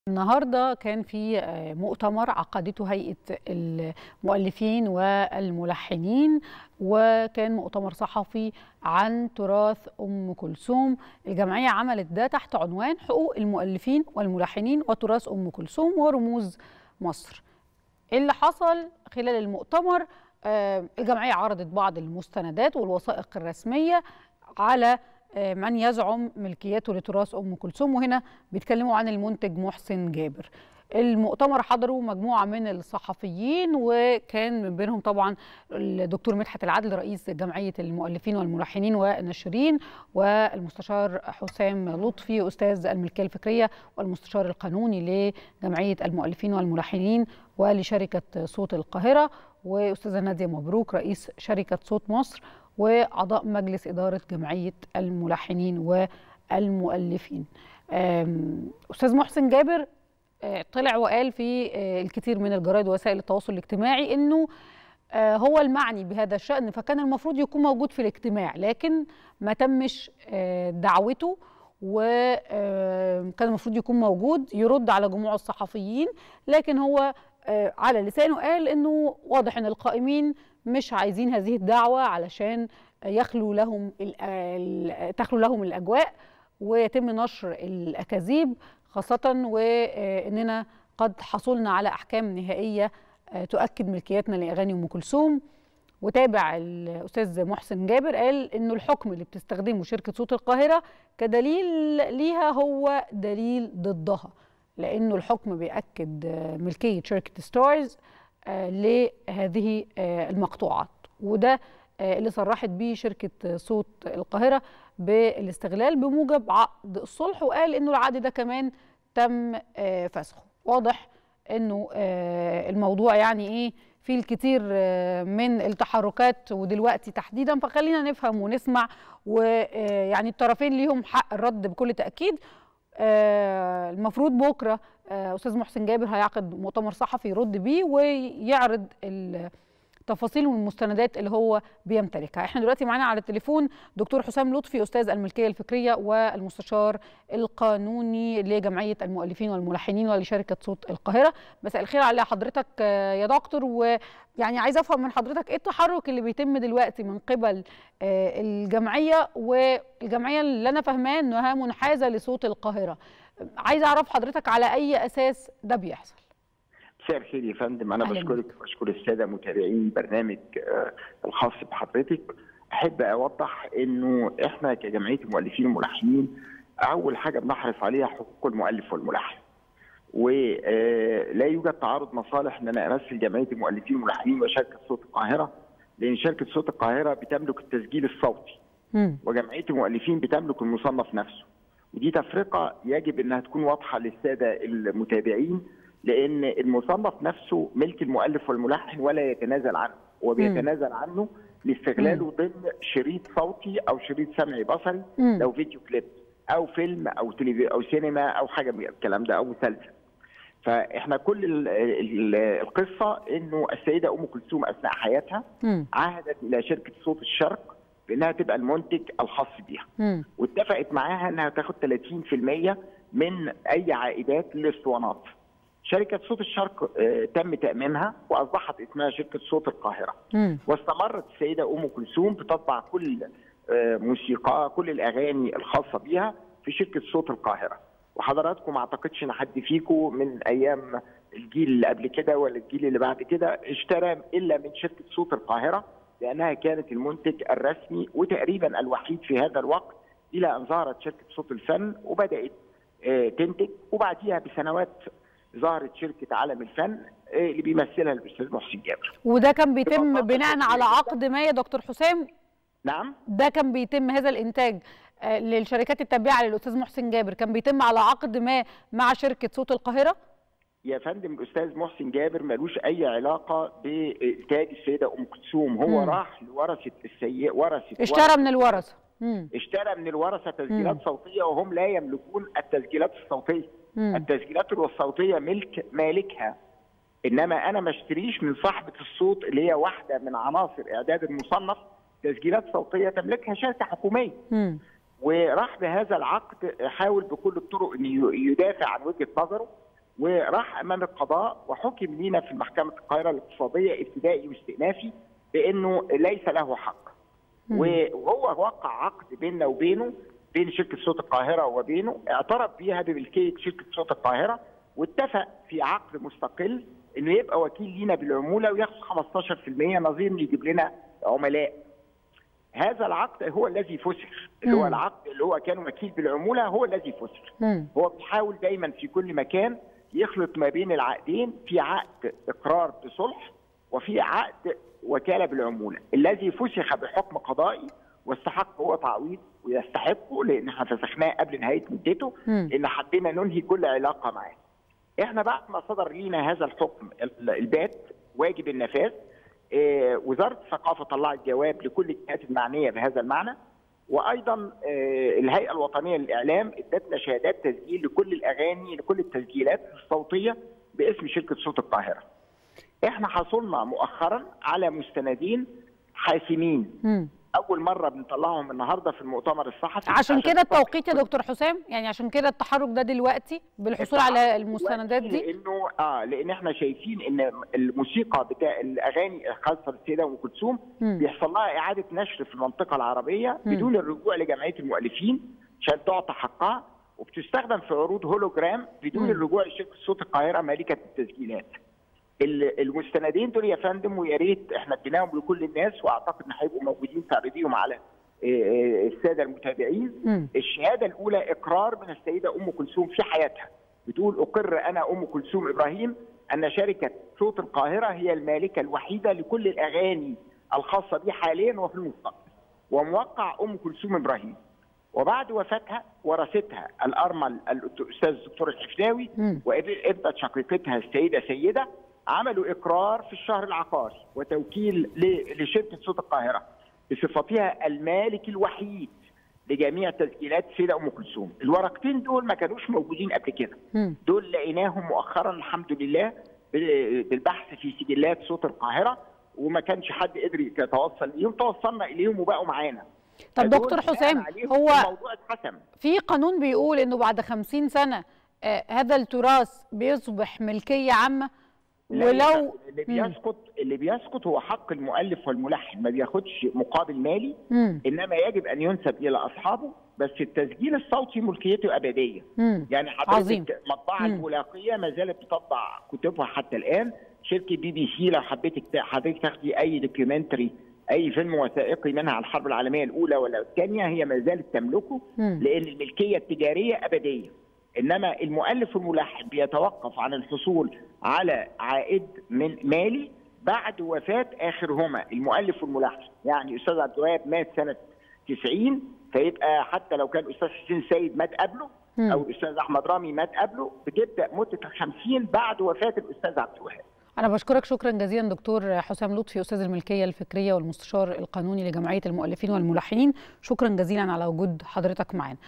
النهارده كان في مؤتمر عقدته هيئه المؤلفين والملحنين وكان مؤتمر صحفي عن تراث ام كلثوم الجمعيه عملت ده تحت عنوان حقوق المؤلفين والملحنين وتراث ام كلثوم ورموز مصر اللي حصل خلال المؤتمر الجمعيه عرضت بعض المستندات والوثائق الرسميه على من يزعم ملكيته لتراث ام كلثوم وهنا بيتكلموا عن المنتج محسن جابر المؤتمر حضروا مجموعه من الصحفيين وكان من بينهم طبعا الدكتور مدحت العدل رئيس جمعيه المؤلفين والملحنين والناشرين والمستشار حسام لطفي استاذ الملكيه الفكريه والمستشار القانوني لجمعيه المؤلفين والملحنين ولشركه صوت القاهره واستاذه ناديه مبروك رئيس شركه صوت مصر واعضاء مجلس اداره جمعيه الملحنين والمؤلفين استاذ محسن جابر طلع وقال في الكثير من الجرائد ووسائل التواصل الاجتماعي انه هو المعني بهذا الشان فكان المفروض يكون موجود في الاجتماع لكن ما تمش دعوته وكان المفروض يكون موجود يرد على جموع الصحفيين لكن هو على لسانه قال انه واضح ان القائمين مش عايزين هذه الدعوة علشان يخلو لهم تخلو لهم الأجواء ويتم نشر الأكاذيب خاصة وإننا قد حصلنا على أحكام نهائية تؤكد ملكيتنا لأغاني أم كلثوم وتابع الأستاذ محسن جابر قال إنه الحكم اللي بتستخدمه شركة صوت القاهرة كدليل ليها هو دليل ضدها لأنه الحكم بيأكد ملكية شركة ستارز لهذه المقطوعات وده اللي صرحت به شركة صوت القاهرة بالاستغلال بموجب عقد الصلح وقال انه العقد ده كمان تم فسخه واضح انه الموضوع يعني ايه في الكثير من التحركات ودلوقتي تحديدا فخلينا نفهم ونسمع ويعني الطرفين ليهم حق الرد بكل تأكيد المفروض بكره استاذ محسن جابر هيعقد مؤتمر صحفي يرد بيه ويعرض التفاصيل والمستندات اللي هو بيمتلكها احنا دلوقتي معانا على التليفون دكتور حسام لطفي استاذ الملكيه الفكريه والمستشار القانوني لجمعيه المؤلفين والملحنين ولشركه صوت القاهره مساء الخير على حضرتك يا دكتور ويعني عايزه افهم من حضرتك ايه التحرك اللي بيتم دلوقتي من قبل الجمعيه والجمعيه اللي انا فاهماه انها منحازه لصوت القاهره عايزه اعرف حضرتك على اي اساس ده بيحصل مساء الخير يا فندم انا بشكرك وبشكر الساده متابعين برنامج الخاص بحضرتك احب اوضح انه احنا كجمعيه المؤلفين والملحنين اول حاجه بنحرص عليها حقوق المؤلف والملحن ولا يوجد تعارض مصالح ان انا امثل جمعيه المؤلفين والملحنين وشركه صوت القاهره لان شركه صوت القاهره بتملك التسجيل الصوتي وجمعيه المؤلفين بتملك المصنف نفسه ودي تفرقه يجب انها تكون واضحه للساده المتابعين لان المصنف نفسه ملك المؤلف والملحن ولا يتنازل عنه هو بيتنازل عنه لاستغلاله ضمن شريط صوتي او شريط سمعي بصري لو فيديو كليب او فيلم او تلفزيون او سينما او حاجه من الكلام ده او مسلسل فاحنا كل ال ال القصه انه السيده ام كلثوم اثناء حياتها عهدت الى شركه صوت الشرق بانها تبقى المنتج الخاص بيها واتفقت معاها انها تاخد 30% من اي عائدات للاسطوانات شركة صوت الشرق تم تأمينها وأصبحت اسمها شركة صوت القاهرة م. واستمرت السيدة أم كلثوم بتطبع كل موسيقى كل الأغاني الخاصة بها في شركة صوت القاهرة وحضراتكم ما اعتقدش ان حد فيكم من ايام الجيل اللي قبل كده ولا الجيل اللي بعد كده اشترى الا من شركه صوت القاهره لانها كانت المنتج الرسمي وتقريبا الوحيد في هذا الوقت الى ان ظهرت شركه صوت الفن وبدات تنتج وبعديها بسنوات ظهرت شركه عالم الفن اللي بيمثلها الاستاذ محسن جابر وده كان بيتم بناء على عقد ما يا دكتور حسام نعم ده كان بيتم هذا الانتاج للشركات التابعه للاستاذ محسن جابر كان بيتم على عقد ما مع شركه صوت القاهره يا فندم الاستاذ محسن جابر ملوش اي علاقه بانتاج السيده ام كلثوم هو مم. راح لورثه السيء ورثه اشترى من الورثه اشترى من الورثه تسجيلات مم. صوتيه وهم لا يملكون التسجيلات الصوتيه مم. التسجيلات الصوتيه ملك مالكها انما انا ما اشتريش من صاحبه الصوت اللي هي واحده من عناصر اعداد المصنف تسجيلات صوتيه تملكها شركه حكوميه وراح بهذا العقد حاول بكل الطرق ان يدافع عن وجهه نظره وراح امام القضاء وحكم لينا في محكمه القاهره الاقتصاديه ابتدائي واستئنافي بانه ليس له حق وهو وقع عقد بيننا وبينه بين شركه صوت القاهره وبينه اعترف بيها بملكيه شركه صوت القاهره واتفق في عقد مستقل انه يبقى وكيل لينا بالعموله وياخد 15% نظير انه يجيب لنا عملاء. هذا العقد هو الذي فسخ اللي هو العقد اللي هو كان وكيل بالعموله هو الذي فسخ. هو بيحاول دايما في كل مكان يخلط ما بين العقدين في عقد اقرار بصلح وفي عقد وكاله بالعموله الذي فسخ بحكم قضائي واستحق هو تعويض ويستحقه لان احنا فسخناه قبل نهايه مدته لان حبينا ننهي كل علاقه معاه. احنا بعد ما صدر لينا هذا الحكم البات واجب النفاذ اه وزاره الثقافه طلعت جواب لكل الجهات المعنيه بهذا المعنى وايضا اه الهيئه الوطنيه للاعلام ادتنا شهادات تسجيل لكل الاغاني لكل التسجيلات الصوتيه باسم شركه صوت القاهره. احنا حصلنا مؤخرا على مستندين حاسمين م. اول مره بنطلعهم النهارده في المؤتمر الصحفي عشان كده التوقيت يا دكتور حسام يعني عشان كده التحرك ده دلوقتي بالحصول على المستندات دي لانه اه لان احنا شايفين ان الموسيقى بتاع الاغاني الخاصه بالسيده ام كلثوم بيحصل لها اعاده نشر في المنطقه العربيه م. بدون الرجوع لجمعيه المؤلفين عشان تعطى حقها وبتستخدم في عروض هولوجرام بدون م. الرجوع لشركه صوت القاهره مالكه التسجيلات المستندين دول يا فندم ويا ريت احنا اديناهم لكل الناس واعتقد ان هيبقوا موجودين تعرضيهم على الساده المتابعين م. الشهاده الاولى اقرار من السيده ام كلثوم في حياتها بتقول اقر انا ام كلثوم ابراهيم ان شركه صوت القاهره هي المالكه الوحيده لكل الاغاني الخاصه بي حاليا وفي المستقبل وموقع ام كلثوم ابراهيم وبعد وفاتها ورثتها الارمل الاستاذ الدكتور الحفناوي وابنه شقيقتها السيده سيده عملوا اقرار في الشهر العقاري وتوكيل لشركه صوت القاهره بصفتها المالك الوحيد لجميع تسجيلات السيده ام كلثوم، الورقتين دول ما كانوش موجودين قبل كده. دول لقيناهم مؤخرا الحمد لله بالبحث في سجلات صوت القاهره وما كانش حد قدر يتوصل ليهم، توصلنا اليهم وبقوا معانا. طب دكتور حسام هو الموضوع اتحسم في قانون بيقول انه بعد 50 سنه آه هذا التراث بيصبح ملكيه عامه ولو اللي بيسقط اللي بيسقط هو حق المؤلف والملحن ما بياخدش مقابل مالي مم. انما يجب ان ينسب الى اصحابه بس التسجيل الصوتي ملكيته ابديه مم. يعني عظيم. حضرتك المطبعه البولاقيه ما زالت بتطبع كتبها حتى الان شركه بي بي سي لو حبيتك حضرتك تاخدي اي دوكيومنتري اي فيلم وثائقي منها عن الحرب العالميه الاولى ولا الثانيه هي ما زالت تملكه مم. لان الملكيه التجاريه ابديه انما المؤلف والملحن بيتوقف عن الحصول على عائد من مالي بعد وفاه اخرهما المؤلف والملحن يعني استاذ عبد الوهاب مات سنه 90 فيبقى حتى لو كان الاستاذ حسين سيد مات قبله مم. او الاستاذ احمد رامي مات قبله بتبدا مده ال 50 بعد وفاه الاستاذ عبد الوهاب أنا بشكرك شكرا جزيلا دكتور حسام لطفي أستاذ الملكية الفكرية والمستشار القانوني لجمعية المؤلفين والملحنين شكرا جزيلا على وجود حضرتك معنا